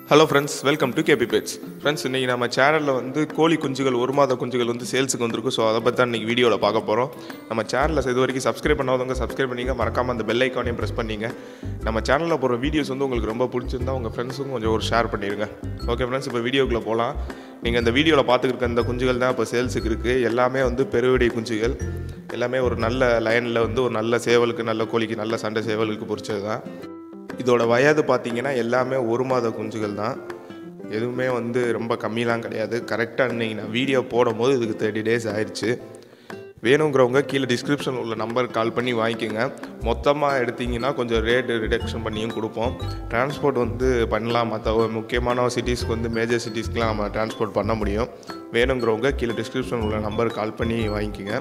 hello friends welcome to K P bats friends இன்றைக்கி நம்ம சேனலில் வந்து கோழி குஞ்சுகள் ஒரு மாத குஞ்சுகள் வந்து சேல்ஸுக்கு வந்திருக்கு ஸோ அதை பற்றி தான் இன்றைக்கி வீடியோவில் பார்க்க போகிறோம் நம்ம சேனலில் இது வரைக்கும் சப்ஸ்கிரைப் பண்ணாதவங்க சப்ஸ்கிரைப் பண்ணிங்க மறக்காமல் அந்த பெல் ஐக்கானையும் ப்ரெஸ் பண்ணிங்க நம்ம சேனலில் போகிற வீடியோஸ் வந்து உங்களுக்கு ரொம்ப பிடிச்சிருந்தா உங்கள் ஃப்ரெண்ட்ஸுக்கும் கொஞ்சம் ஒரு ஷேர் பண்ணிடுங்க ஓகே ஃப்ரெண்ட்ஸ் இப்போ வீடியோக்குள்ளே போகலாம் நீங்கள் இந்த வீடியோவில் பார்த்துருக்க இந்த குஞ்சுகள் தான் இப்போ சேல்ஸுக்கு இருக்குது எல்லாமே வந்து பெருவிடை குஞ்சுகள் எல்லாமே ஒரு நல்ல லைனில் வந்து ஒரு நல்ல சேவலுக்கு நல்ல கோழிக்கு நல்ல சண்டை சேவலுக்கு பொறிச்சது தான் இதோட வயது பார்த்தீங்கன்னா எல்லாமே ஒரு மாத குஞ்சுகள் தான் எதுவுமே வந்து ரொம்ப கம்மிலாம் கிடையாது கரெக்டாக இன்னைக்கு நான் வீடியோ போடும்போது இதுக்கு தேர்ட்டி டேஸ் ஆயிடுச்சு வேணுங்கிறவங்க கீழே டிஸ்கிரிப்ஷன் உள்ள நம்பருக்கு கால் பண்ணி வாங்கிக்கோங்க மொத்தமாக எடுத்தீங்கன்னா கொஞ்சம் ரேட் ரிடக்ஷன் பண்ணியும் கொடுப்போம் டிரான்ஸ்போர்ட் வந்து பண்ணலாம் மற்ற முக்கியமான சிட்டிஸ்க்கு வந்து மேஜர் சிட்டிஸ்க்குலாம் நம்ம டிரான்ஸ்போர்ட் பண்ண முடியும் வேணுங்கிறவங்க கீழே டிஸ்கிரிப்ஷன் உள்ள நம்பருக்கு கால் பண்ணி வாங்கிக்கோங்க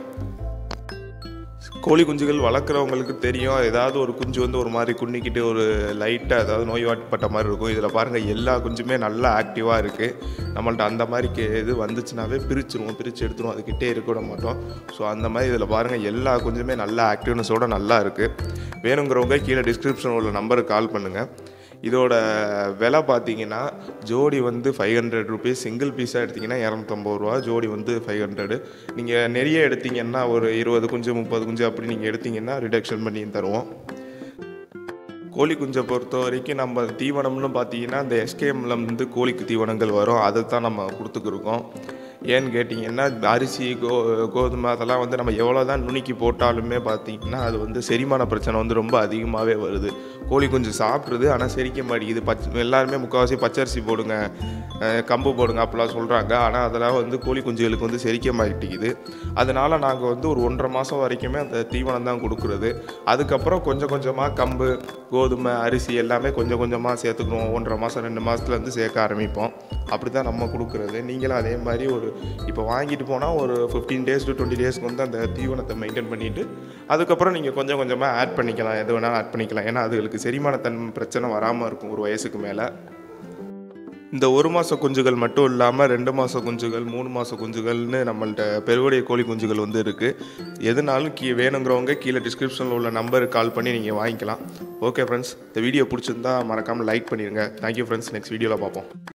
கோழி குஞ்சுகள் வளர்க்குறவங்களுக்கு தெரியும் ஏதாவது ஒரு குஞ்சு வந்து ஒரு மாதிரி குன்னிக்கிட்டு ஒரு லைட்டாக ஏதாவது நோய்வாட்பட்ட மாதிரி இருக்கும் இதில் பாருங்கள் எல்லா குஞ்சுமே நல்லா ஆக்டிவாக இருக்குது நம்மள்ட்ட அந்த மாதிரி கே இது வந்துச்சுனாவே பிரிச்சிருவோம் பிரித்து எடுத்துருவோம் அதுக்கிட்டே இருக்க விட மாட்டோம் ஸோ அந்த மாதிரி இதில் பாருங்கள் எல்லா குஞ்சுமே நல்லா ஆக்டிவ்னஸோட நல்லா இருக்குது வேணுங்கிறவங்க கீழே டிஸ்கிரிப்ஷன் உள்ள நம்பருக்கு கால் பண்ணுங்கள் இதோட விலை பார்த்தீங்கன்னா ஜோடி வந்து ஃபைவ் ஹண்ட்ரட் ருபீஸ் சிங்கிள் பீஸாக எடுத்திங்கன்னா இரநூத்தம்பது ரூபா ஜோடி வந்து ஃபைவ் ஹண்ட்ரடு நீங்கள் நிறைய எடுத்தீங்கன்னா ஒரு இருபது குஞ்சு முப்பது குஞ்சு அப்படி நீங்கள் எடுத்தீங்கன்னா ரிடக்ஷன் பண்ணி தருவோம் கோழி குஞ்சை பொறுத்த வரைக்கும் நம்ம தீவனம்னு பார்த்தீங்கன்னா இந்த எஸ்கேஎம்ல வந்து கோழிக்கு தீவனங்கள் வரும் அதை தான் நம்ம கொடுத்துக்கிருக்கோம் ஏன்னு கேட்டிங்கன்னா அரிசி கோ கோதுமை அதெல்லாம் வந்து நம்ம எவ்வளோ தான் நுணுக்கி போட்டாலுமே பார்த்தீங்கன்னா அது வந்து செரிமான பிரச்சனை வந்து ரொம்ப அதிகமாகவே வருது கோழி குஞ்சு சாப்பிட்ருது ஆனால் செரிக்க மாட்டேங்குது பச்சை எல்லாருமே முக்கால்வாசி பச்சரிசி போடுங்க அஹ் கம்பு போடுங்க அப்படிலாம் சொல்கிறாங்க ஆனால் அதெல்லாம் வந்து கோழி குஞ்சுகளுக்கு வந்து செரிக்க மாட்டேங்குது அதனால் நாங்கள் வந்து ஒரு ஒன்றரை மாதம் வரைக்குமே அந்த தீவனம் தான் கொடுக்குறது அதுக்கப்புறம் கொஞ்சம் கொஞ்சமாக கம்பு கோதுமை அரிசி எல்லாமே கொஞ்சம் கொஞ்சமாக சேர்த்துக்கணும் ஒன்றரை மாதம் ரெண்டு மாதத்துலேருந்து சேர்க்க ஆரம்பிப்போம் அப்படி தான் நம்ம கொடுக்குறது நீங்களும் அதே மாதிரி ஒரு இப்போ வாங்கிட்டு போனால் ஒரு ஃபிஃப்டீன் டேஸ் டு டுவெண்ட்டி டேஸ்க்கு வந்து அந்த தீவனத்தை மெயின்டைன் பண்ணிவிட்டு அதுக்கப்புறம் நீங்கள் கொஞ்சம் கொஞ்சமாக ஆட் பண்ணிக்கலாம் எது வேணாலும் ஆட் பண்ணிக்கலாம் ஏன்னா அதுகளுக்கு செரிமானத்தன் பிரச்சனை வராமல் இருக்கும் ஒரு வயசுக்கு மேலே இந்த ஒரு மாத குஞ்சுகள் மட்டும் இல்லாமல் ரெண்டு மாத குஞ்சுகள் மூணு மாத குஞ்சுகள்னு நம்மள்ட்ட பெருவுடைய கோழி குஞ்சுகள் வந்து இருக்குது எதுனாலும் கீ வேணுங்கிறவங்க கீழே டிஸ்கிரிப்ஷனில் உள்ள நம்பருக்கு கால் பண்ணி நீங்கள் வாங்கிக்கலாம் ஓகே ஃப்ரெண்ட்ஸ் இந்த வீடியோ பிடிச்சிருந்தா மறக்காமல் லைக் பண்ணிடுங்க தேங்க்யூ ஃப்ரெண்ட்ஸ் நெக்ஸ்ட் வீடியோவில் பார்ப்போம்